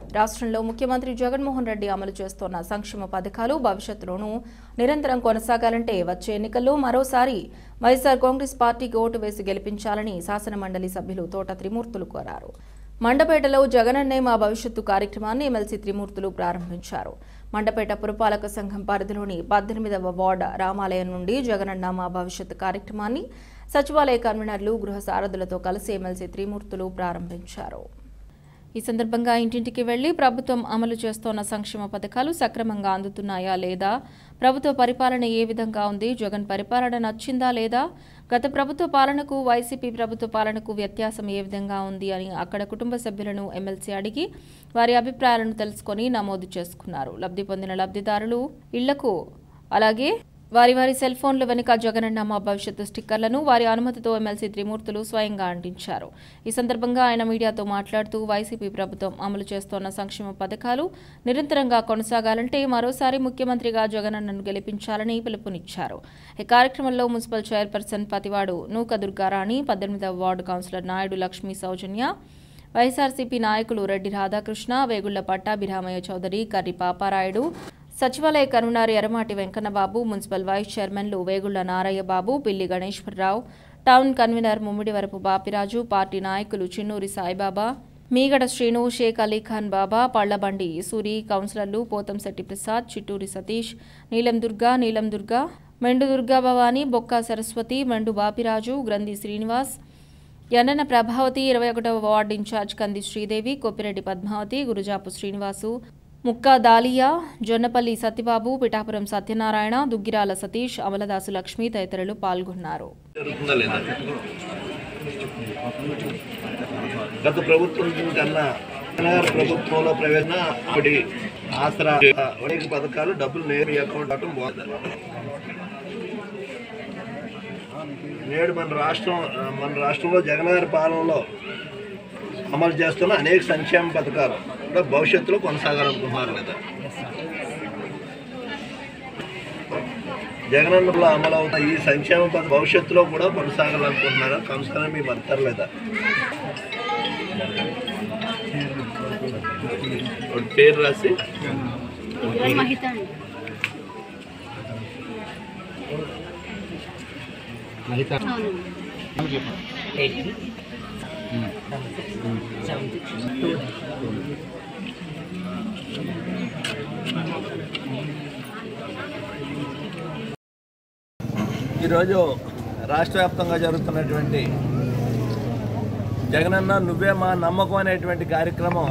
రాష్ట్రంలో ముఖ్యమంత్రి జగన్మోహన్ రెడ్డి అమలు చేస్తున్న సంక్షేమ పథకాలు భవిష్యత్తులోనూ నిరంతరం కొనసాగాలంటే వచ్చే ఎన్నికల్లో మరోసారి వైఎస్ఆర్ కాంగ్రెస్ పార్టీకి ఓటు వేసి గెలిపించాలని శాసనమండలి సభ్యులు తోట త్రిమూర్తులు కోరారు మండపేటలో జగనన్నే మా భవిష్యత్తు కార్యక్రమాన్ని ఎమ్మెల్సీ త్రిమూర్తులు ప్రారంభించారు మండపేట పురపాలక సంఘం పరిధిలోని పద్దెనిమిదవ వార్డు రామాలయం నుండి జగనన్న మా భవిష్యత్తు కార్యక్రమాన్ని సచివాలయ కన్వీనర్లు గృహ సారథులతో కలిసి ఎమ్మెల్సీ త్రిమూర్తులు ప్రారంభించారు ఈ సందర్భంగా ఇంటింటికి వెళ్లి ప్రభుత్వం అమలు చేస్తోన్న సంక్షేమ పథకాలు సక్రమంగా అందుతున్నాయా లేదా ప్రభుత్వ పరిపాలన ఏ విధంగా ఉంది జగన్ పరిపాలన నచ్చిందా లేదా గత ప్రభుత్వ పాలనకు వైసీపీ ప్రభుత్వ పాలనకు వ్యత్యాసం ఏ విధంగా ఉంది అని అక్కడ కుటుంబ సభ్యులను ఎమ్మెల్సీ అడిగి వారి అభిప్రాయాలను తెలుసుకొని నమోదు చేసుకున్నారు లబ్ధి పొందిన లబ్ధిదారులు ఇళ్లకు అలాగే వారి వారి సెల్ ఫోన్ల వెనుక జగనన్న మా భవిష్యత్తు స్టిక్కర్లను వారి అనుమతితో ఎమ్మెల్సీ త్రిమూర్తులు స్వయంగా అంటించారు ఈ సందర్భంగా ఆయన మీడియాతో మాట్లాడుతూ వైసీపీ ప్రభుత్వం అమలు చేస్తోన్న సంక్షేమ పథకాలు నిరంతరంగా కొనసాగాలంటే మరోసారి ముఖ్యమంత్రిగా జగనన్నను గెలిపించాలని పిలుపునిచ్చారు ఈ కార్యక్రమంలో మున్సిపల్ చైర్పర్సన్ పతివాడు నూక దుర్గారాణి పద్దెనిమిదవ వార్డు కౌన్సిలర్ నాయుడు లక్ష్మీ సౌజన్య వైఎస్ఆర్సీపీ నాయకులు రెడ్డి రాధాకృష్ణ వేగుళ్ల పట్టాభిరామయ్య చౌదరి కర్రి పాపారాయుడు సచివాలయ convener Erramati Venkannababu municipal vice చైర్మన్లు Vegulla Narayya Babu Pilli Ganeswararao town convener Mummidivarapu Bapiraju party నాయకులు చిన్నూరి సాయిబాబా మీగడ శ్రీను షేక్ అలీఖాన్ బాబా పళ్లబండి సూరి కౌన్సిలర్లు పోతంశెట్టి ప్రసాద్ చిట్టూరి సతీష్ నీలం దుర్గా నీలం దుర్గా మెండు దుర్గా భవానీ బొక్క సరస్వతి మెండు బాపిరాజు గ్రంథి శ్రీనివాస్ ఎండన ప్రభావతి ఇరవై ఒకటవ వార్డు ఇన్ఛార్జ్ కంది శ్రీదేవి కొప్పిరెడ్డి పద్మావతి గురుజాపు శ్రీనివాసు ముక్కా దాలియా జొన్నపల్లి సత్యబాబు పిఠాపురం సత్యనారాయణ దుగ్గిరాల సతీష్ అమలదాసు లక్ష్మి తదితరులు పాల్గొన్నారు జరుగుతుందా లేదా గత ప్రభుత్వం కన్నా తెలంగాణ ప్రభుత్వంలో ప్రవేశన అప్పటి ఆసరా అనేక పథకాలు డబ్బులు నేరు అకౌంట్ అవటం బాగుంది నేడు మన రాష్ట్రం మన రాష్ట్రంలో జగన్ గారి పాలనలో అమలు చేస్తున్న అనేక సంక్షేమ పథకాలు కూడా భవిష్యత్తులో కొనసాగాలనుకుంటున్నారు లేదా జగనన్నలో అమలు అవుతున్న ఈ సంక్షేమ పథకం భవిష్యత్తులో కూడా కొనసాగాలనుకుంటున్నారా కొనసాగాలని మీ మద్దతు లేదా ఒక పేరు రాసి మహిత అండి అవును ఈరోజు రాష్ట్ర వ్యాప్తంగా జరుగుతున్నటువంటి జగనన్న నువ్వే మా నమ్మకం అనేటువంటి కార్యక్రమం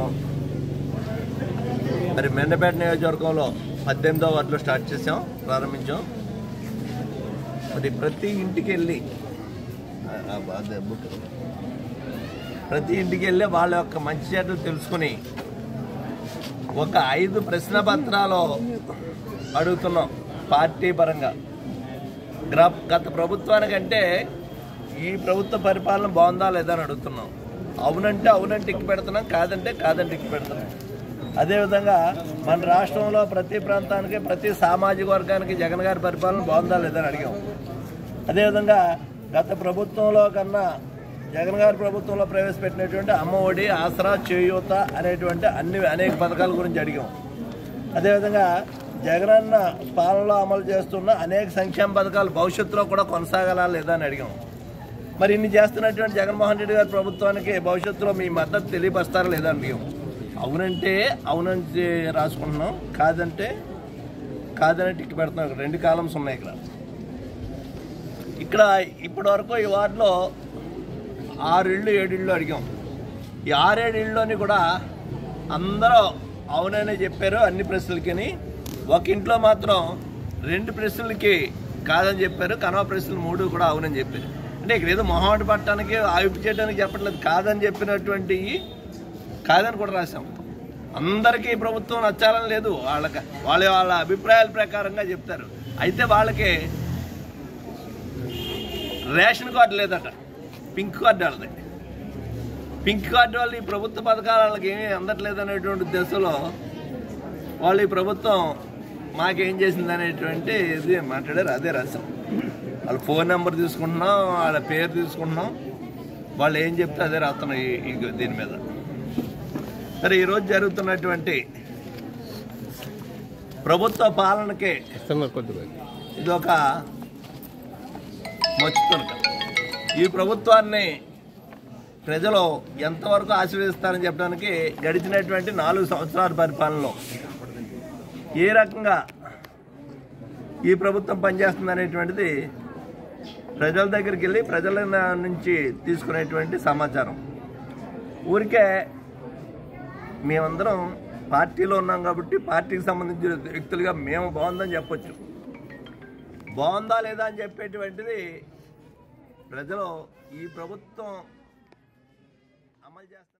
మరి మెండపేట నియోజకవర్గంలో పద్దెనిమిదో వార్డులో స్టార్ట్ చేసాం ప్రారంభించాం మరి ప్రతి ఇంటికి వెళ్ళి ఆ, ఆ, అదే బుక్. ప్రతి ఇంటికి వెళ్ళి వాళ్ళ యొక్క మంచి చెడ్డలు తెలుసుకుని ఒక ఐదు ప్రశ్న పత్రాలు అడుగుతున్నాం పార్టీ పరంగా గ్ర గత ప్రభుత్వానికంటే ఈ ప్రభుత్వ పరిపాలన బాగుందా లేదా అని అడుగుతున్నాం అవునంటే అవునంటే టిక్కి పెడుతున్నాం కాదంటే కాదంటే టిక్కి పెడుతున్నాం అదేవిధంగా మన రాష్ట్రంలో ప్రతి ప్రాంతానికి ప్రతి సామాజిక వర్గానికి జగన్ గారి పరిపాలన బాగుందా లేదా అని అడిగాం అదేవిధంగా గత ప్రభుత్వంలో కన్నా జగన్ గారి ప్రభుత్వంలో ప్రవేశపెట్టినటువంటి అమ్మ ఒడి ఆసరా చేయూత అనేటువంటి అన్ని అనేక పథకాల గురించి అడిగాం అదేవిధంగా జగనన్న పాలనలో అమలు చేస్తున్న అనేక సంక్షేమ పథకాలు భవిష్యత్తులో కూడా కొనసాగాలా లేదా అని అడిగాం మరి ఇన్ని చేస్తున్నటువంటి జగన్మోహన్ రెడ్డి గారి ప్రభుత్వానికి భవిష్యత్తులో మీ మద్దతు తెలియపరుస్తారా లేదా అని అడిగాం అవునంటే అవునంటే రాసుకుంటున్నాం కాదంటే కాదని టిక్ పెడుతున్నాం ఇక్కడ రెండు కాలమ్స్ ఉన్నాయి ఇక్కడ ఇక్కడ ఇప్పటి వరకు ఈ వార్డులో ఆరు ఇళ్ళు ఏడు ఇళ్ళు అడిగాం ఈ ఆరేడు ఇళ్ళలోని కూడా అందరూ అవుననే చెప్పారు అన్ని ప్రశ్నలకి ఒక ఇంట్లో మాత్రం రెండు ప్రశ్నలకి కాదని చెప్పారు కనవ ప్రశ్నలు మూడు కూడా అవునని చెప్పారు అంటే ఇక్కడ ఏదో మొహమాట పట్టడానికి ఆవిపు చేయడానికి చెప్పట్లేదు కాదని చెప్పినటువంటి కాదని కూడా రాశాం అందరికీ ఈ ప్రభుత్వం నచ్చాలని లేదు వాళ్ళకి వాళ్ళ వాళ్ళ అభిప్రాయాల ప్రకారంగా చెప్తారు అయితే వాళ్ళకి రేషన్ కార్డు లేదట పింక్ కార్డు వాళ్ళది పింక్ కార్డు వాళ్ళు ఈ ప్రభుత్వ పథకాలు వాళ్ళకి ఏమీ అందట్లేదు అనేటువంటి ఉద్దేశంలో వాళ్ళు ఈ ప్రభుత్వం మాకేం చేసింది అనేటువంటి ఇది మాట్లాడారు అదే రాసాం వాళ్ళ ఫోన్ నెంబర్ తీసుకుంటున్నాం వాళ్ళ పేరు తీసుకుంటున్నాం వాళ్ళు ఏం చెప్తే అదే రాస్తున్నాం ఈ ఈ దీని మీద సరే ఈరోజు జరుగుతున్నటువంటి ప్రభుత్వ పాలనకి ఇది ఒక మచ్చుతునక ఈ ప్రభుత్వాన్ని ప్రజలు ఎంతవరకు ఆశీర్వదిస్తారని చెప్పడానికి గడిచినటువంటి నాలుగు సంవత్సరాల పరిపాలనలో ఏ రకంగా ఈ ప్రభుత్వం పనిచేస్తుంది అనేటువంటిది ప్రజల దగ్గరికి వెళ్ళి ప్రజల నుంచి తీసుకునేటువంటి సమాచారం ఊరికే మేమందరం పార్టీలో ఉన్నాం కాబట్టి పార్టీకి సంబంధించిన వ్యక్తులుగా మేము బాగుందని చెప్పొచ్చు బాగుందా లేదా అని చెప్పేటువంటిది ప్రజలు ఈ ప్రభుత్వం